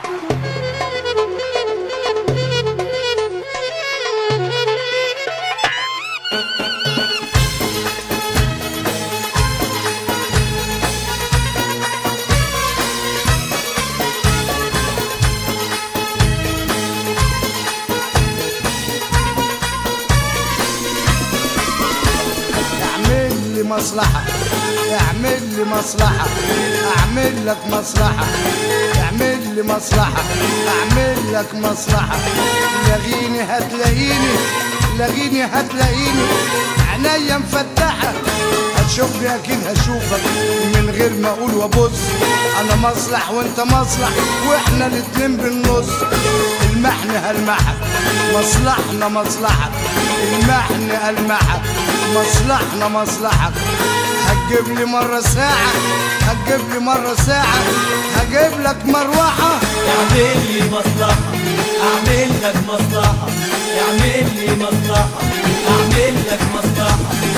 اعمل لي مصلحة اعمل لي مصلحة اعمل لك مصلحة اعمل لي مصلحة اعمل لك مصلحة لغيني هتلاقيني لغيني هتلاقيني عينيا مفتحة هتشوفني اكيد هشوفك من غير ما اقول وابص انا مصلح وانت مصلح واحنا الاتنين بالنص المحن هلمحك مصلحنا مصلحك المحن المحك مصلحنا مصلحك هتجيب لي مرة ساعة هتجيب لي مرة ساعة هجيب لك مروحة اعمل لي مصلحة اعمل لك مصلحة اعمل لي مصلحة اعمل لك مصلحة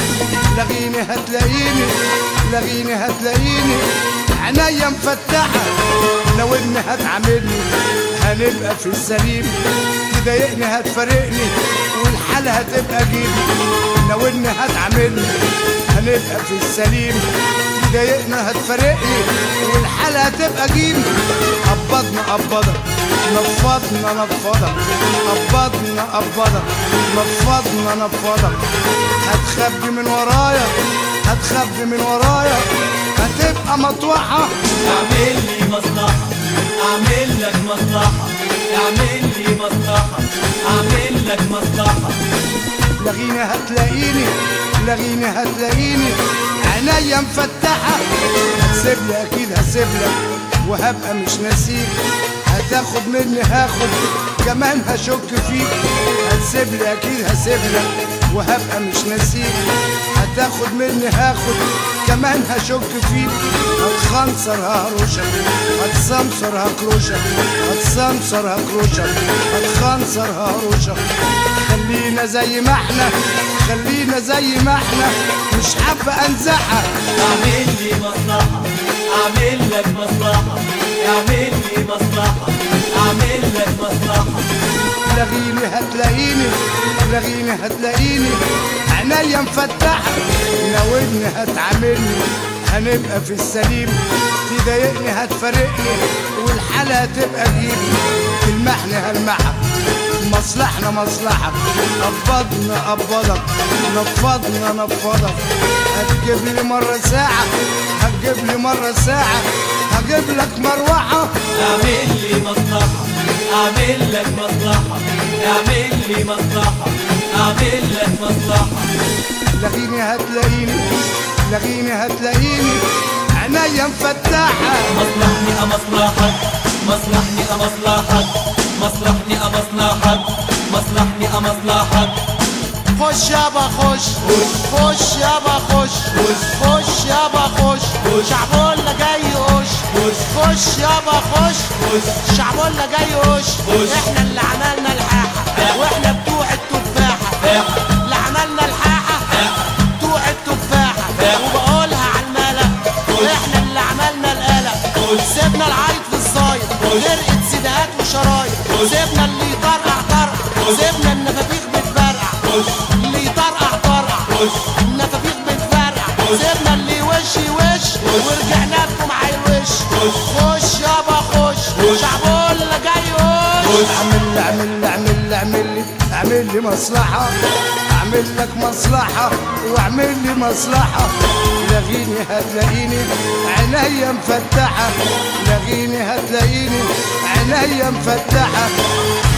لغيني هتلاقيني لغيني هتلاقيني عينيا مفتحة لو اني هتعاملني هنبقى في السليم تضايقني هتفارقني والحالة هتبقى جيبي لو اني هتعاملني هنبقى في السليم تضايقنا هتفارقني والحالة هتبقى جيبي قبضنا قبضك نفضنا نفضك قبضنا قبضك نفضنا نفضك هتخبي من ورايا هتخبي من ورايا هتبقى مطوحة اعمل لي مصلحة اعمل لك مصلحة اعمل لي مصلحة اعمل لك مصلحة لغيني هتلاقيني لغيني هتلاقيني عينيا مفتحة هتسيب لي أكيد هسيب لك وهبقى مش ناسيك هتاخد مني هاخد كمان هشك فيك هتسيب لي أكيد هسيب لك وهبقى مش ناسيك هتاخد مني هاخد كمان هشك فيك هتخنصر ههرشك هتسمسر هكروشك هتسمسر هكروشك هتخنصر ههرشك خلينا زي ما احنا خلينا زي ما احنا مش حابة انزعها اعمل لي مصلحة اعمل لك مصلحة اعمل لي مصلحة اعمل لك مصلحة لغيني هتلاقيني لغيني هتلاقيني عينيا مفتحة لو اني هتعاملني هنبقى في السليم تضايقني هتفارقني والحالة هتبقى جيبي المحن هلمحك مصلحنا مصلحك قبضنا قبضك نفضنا نفضك هتجيب لي مرة ساعة هتجيب لي مرة ساعة هجيب لك مروحة اعمل لي مصلحة اعمل لك مصلحة اعمل لي مصلحة اعمل لك مصلحة لغيني هتلاقيني لغيني هتلاقيني عينيا مفتحة مصلحني أمصلحك مصلحني أمصلحك مصلحني أمصلحك مصلحني أمصلحك خش يابا خش خش يابا خش خش يابا خش شعبولة جاي وش خش يابا خش شعبولة جاي وش احنا اللي عملنا الحاحة واحنا بتوع التفاحة اللي عملنا الحاحة بتوع التفاحة وبقولها على الملأ احنا اللي عملنا القلق سيبنا العيط في الزايد غرقت سيدات وشرايط سيبنا اللي يطرقع طرقع سيبنا النفافيخ بتفرقع اللي يطرقع طرقع النفافيخ بتفرقع سيبنا اللي وش وش ورجعنا لكم عالوش خش يابا خش شعبول اللي جاي وش اعمل لي اعمل لي اعمل لي اعمل لي اعمل لي مصلحة اعمل لك مصلحة واعمل لي مصلحة لغيني هتلاقيني عينيا مفتحة لغيني هتلاقيني عينيا مفتحة